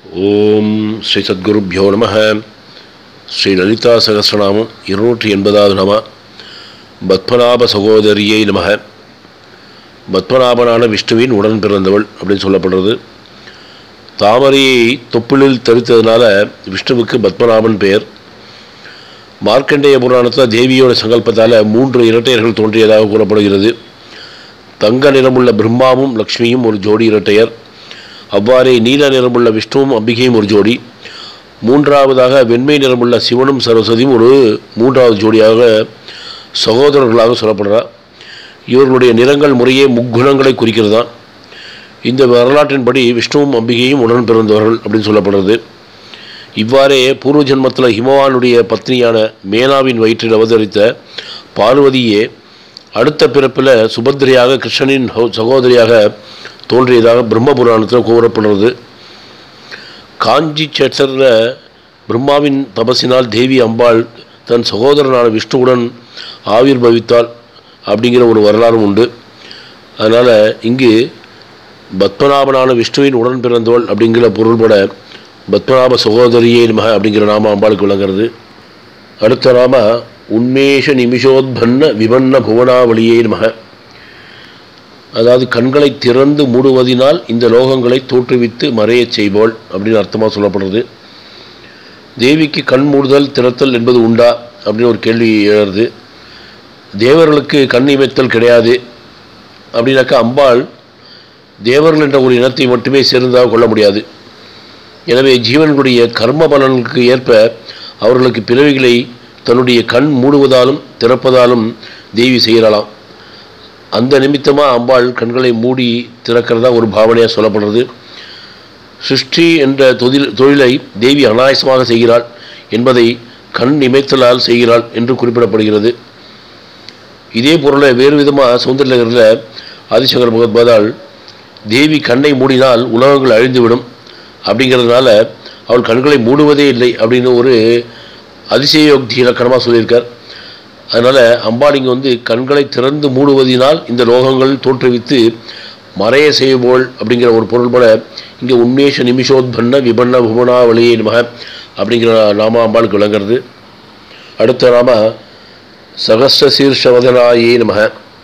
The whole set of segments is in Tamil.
ஓம் ஸ்ரீ சத்குருப்யோ நம ஸ்ரீ லலிதா சகசிரநாமம் இருநூற்றி எண்பதாவது நம பத்மநாப சகோதரியை நம பத்மநாபனான விஷ்ணுவின் உடன் பிறந்தவள் அப்படின்னு சொல்லப்படுறது தாமரையை தொப்புளில் தரித்ததுனால விஷ்ணுவுக்கு பத்மநாபன் பெயர் மார்க்கண்டேய புராணத்தில் தேவியோட சங்கல்பத்தால் மூன்று இரட்டையர்கள் தோன்றியதாக கூறப்படுகிறது தங்க நிறமுள்ள பிரம்மாவும் லக்ஷ்மியும் ஒரு ஜோடி இரட்டையர் அவ்வாறே நீல நிறமுள்ள விஷ்ணுவும் அம்பிகையும் ஒரு ஜோடி மூன்றாவதாக வெண்மை நிறமுள்ள சிவனும் சரஸ்வதியும் ஒரு மூன்றாவது ஜோடியாக சகோதரர்களாக சொல்லப்படுறார் இவர்களுடைய நிறங்கள் முறையே முக்குணங்களை குறிக்கிறதா இந்த வரலாற்றின்படி விஷ்ணுவும் அம்பிகையும் உடன் பிறந்தவர்கள் அப்படின்னு சொல்லப்படுறது இவ்வாறே பூர்வ ஜென்மத்தில் ஹிமவானுடைய பத்னியான மேனாவின் வயிற்றில் அவதரித்த பார்வதியே அடுத்த பிறப்பில் சுபத்ரியாக கிருஷ்ணனின் ஹோ- சகோதரியாக தோன்றியதாக பிரம்ம புராணத்தில் கூறப்படுறது காஞ்சி சேச்சரில் பிரம்மாவின் தபசினால் தேவி அம்பாள் தன் சகோதரனான விஷ்ணுவுடன் ஆவிர் பவித்தாள் அப்படிங்கிற ஒரு வரலாறும் உண்டு அதனால் இங்கு பத்மநாபனான விஷ்ணுவின் உடன் பிறந்தவள் அப்படிங்கிற பொருள்பட பத்மநாப சகோதரியே நமக அப்படிங்கிற நாம அம்பாளுக்கு விளங்குறது அடுத்த நாம உன்மேஷ நிமிஷோத்பன்ன விபன்ன புவனாவளியே நமக அதாவது கண்களை திறந்து மூடுவதினால் இந்த லோகங்களை தோற்றுவித்து மறையச் செய்வோள் அப்படின்னு அர்த்தமாக சொல்லப்படுறது தேவிக்கு கண் மூடுதல் திறத்தல் என்பது உண்டா அப்படின்னு ஒரு கேள்வி எழுறது தேவர்களுக்கு கண் இமைத்தல் கிடையாது அப்படின்னாக்கா அம்பாள் தேவர்கள் என்ற ஒரு இனத்தை மட்டுமே சேர்ந்தாக கொள்ள முடியாது எனவே ஜீவன்களுடைய கர்ம பலனுக்கு ஏற்ப அவர்களுக்கு பிறவிகளை தன்னுடைய கண் மூடுவதாலும் திறப்பதாலும் தேவி செய்யலாம் அந்த நிமித்தமாக அம்பாள் கண்களை மூடி திறக்கிறதா ஒரு பாவனையாக சொல்லப்படுறது சிருஷ்டி என்ற தொழில் தொழிலை தேவி அனாயசமாக செய்கிறாள் என்பதை கண் இமைத்தலால் செய்கிறாள் என்று குறிப்பிடப்படுகிறது இதே பொருளை வேறு விதமாக சௌந்தரநகரில் ஆதிசங்கர் பகவத்பாதால் தேவி கண்ணை மூடினால் உலகங்கள் அழிந்துவிடும் அப்படிங்கிறதுனால அவள் கண்களை மூடுவதே இல்லை அப்படின்னு ஒரு அதிசயோக்தி இலக்கணமாக சொல்லியிருக்கார் அதனால் அம்பாள் இங்கே வந்து கண்களை திறந்து மூடுவதினால் இந்த லோகங்கள் தோற்றுவித்து மறைய செய்வோள் அப்படிங்கிற ஒரு பொருள்பட இங்கே உன்மேஷ நிமிஷோத்பன்ன விபன்ன புவனாவளியே நமக அப்படிங்கிற நாம அம்பாளுக்கு விளங்குறது அடுத்த நாம சகஸ்ர சீர்ஷவதனாயே நமக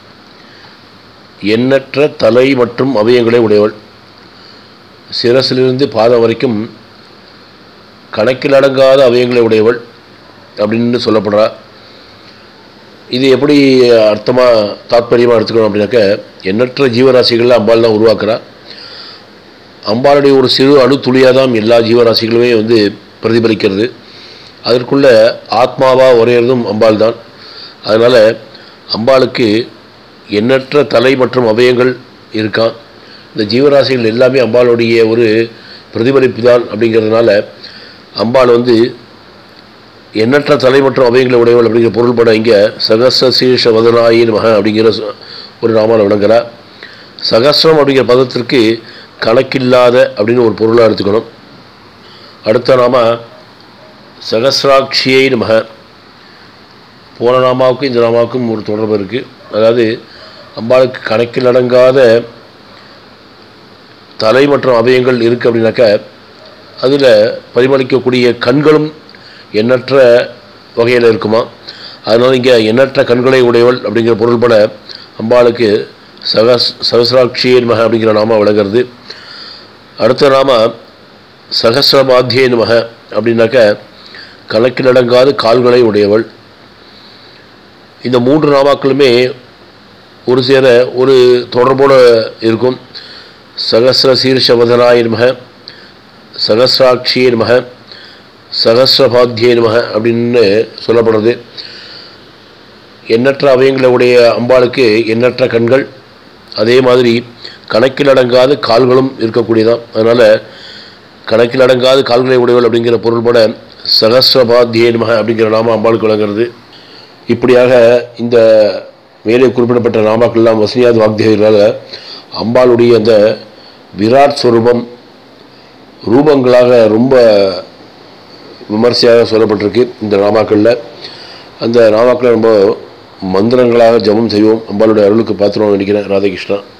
எண்ணற்ற தலை மற்றும் அவயங்களை உடையவள் சிரசிலிருந்து பாதம் வரைக்கும் கணக்கில் அடங்காத அவயங்களை உடையவள் அப்படின்னு சொல்லப்படுறா இது எப்படி அர்த்தமாக தாத்பரியமாக எடுத்துக்கணும் அப்படின்னாக்க எண்ணற்ற ஜீவராசிகளில் அம்பாள் தான் உருவாக்குறா அம்பாளுடைய ஒரு சிறு அணு துளியாக தான் எல்லா ஜீவராசிகளுமே வந்து பிரதிபலிக்கிறது அதற்குள்ள ஆத்மாவாக உரையிறதும் அம்பாள் தான் அதனால் அம்பாளுக்கு எண்ணற்ற தலை மற்றும் அவயங்கள் இருக்கான் இந்த ஜீவராசிகள் எல்லாமே அம்பாளுடைய ஒரு பிரதிபலிப்பு தான் அப்படிங்கிறதுனால அம்பாள் வந்து எண்ணற்ற தலை மற்றும் அவயங்களை உடையவள் அப்படிங்கிற பொருள்பட இங்கே சகச சீர்ஷ வதனாயின் மக அப்படிங்கிற ச- ஒரு நாமால் விளங்குறா சகஸ்ரம் அப்படிங்கிற பதத்திற்கு கணக்கில்லாத அப்படின்னு ஒரு பொருளாக எடுத்துக்கணும் அடுத்த நாம சகசிராட்சியை நமக போன நாமாவுக்கும் இந்த நாமாவுக்கும் ஒரு தொடர்பு இருக்குது அதாவது அம்பாளுக்கு கணக்கில் அடங்காத தலை மற்றும் அவயங்கள் இருக்குது அப்படின்னாக்க அதில் பரிமளிக்கக்கூடிய கண்களும் எண்ணற்ற வகையில் இருக்குமா அதனால் இங்கே எண்ணற்ற கண்களை உடையவள் அப்படிங்கிற பொருள்பட அம்பாளுக்கு சகஸ் சகசிராட்சியே மக அப்படிங்கிற நாம விளங்குறது அடுத்த நாம சகசிரபாத்தியே மக அப்படின்னாக்க கணக்கிலடங்காத கால்களை உடையவள் இந்த மூன்று நாமாக்களுமே ஒரு சேர ஒரு தொடர்போடு இருக்கும் சகசிர சீர்ஷவதனாய நமக சகசிராட்சியே நமக சகசிரபாத்தியே நமக அப்படின்னு சொல்லப்படுறது எண்ணற்ற அவயங்களை உடைய அம்பாளுக்கு எண்ணற்ற கண்கள் அதே மாதிரி கணக்கில் அடங்காத கால்களும் இருக்கக்கூடியதான் அதனால் கணக்கில் அடங்காத கால்களை உடையவள் அப்படிங்கிற பொருள்பட சகசிரபாத்தியே நமக அப்படிங்கிற நாம அம்பாளுக்கு விளங்குறது இப்படியாக இந்த மேலே குறிப்பிடப்பட்ட நாமாக்கள்லாம் வசனியாத வாக்தேவிகளால் அம்பாளுடைய அந்த விராட் ஸ்வரூபம் ரூபங்களாக ரொம்ப விமர்சையாக சொல்லப்பட்டிருக்கு இந்த நாமாக்களில் அந்த நாமாக்களை ரொம்ப மந்திரங்களாக ஜெபம் செய்வோம் அம்பாளுடைய அருளுக்கு பாத்திரம் நினைக்கிறேன் ராதாகிருஷ்ணா